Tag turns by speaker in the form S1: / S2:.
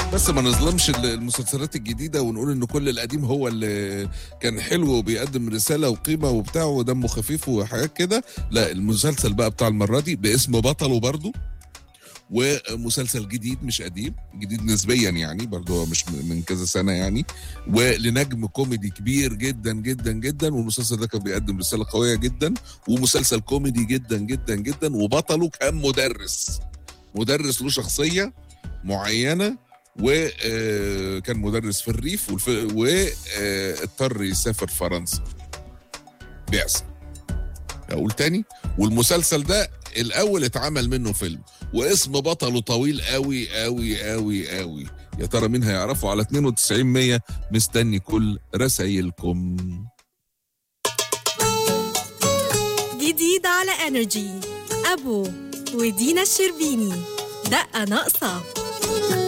S1: بس ما نظلمش ال- المسلسلات الجديده ونقول ان كل القديم هو اللي كان حلو وبيقدم رساله وقيمه وبتاع ودمه خفيف وحاجات كده لا المسلسل بقى بتاع المره دي باسم بطله برضه ومسلسل جديد مش قديم جديد نسبيا يعني برضه هو مش من من كذا سنه يعني ولنجم كوميدي كبير جدا جدا جدا والمسلسل ده كان بيقدم رساله قويه جدا ومسلسل كوميدي جدا جدا جدا وبطله كان مدرس مدرس له شخصيه معينه وكان مدرس في الريف واضطر يسافر فرنسا بعثه اقول تاني والمسلسل ده الاول اتعمل منه فيلم واسم بطله طويل قوي قوي قوي قوي يا ترى مين هيعرفه على 92 100 مستني كل رسايلكم
S2: جديد على انرجي ابو ودينا الشربيني دقه ناقصه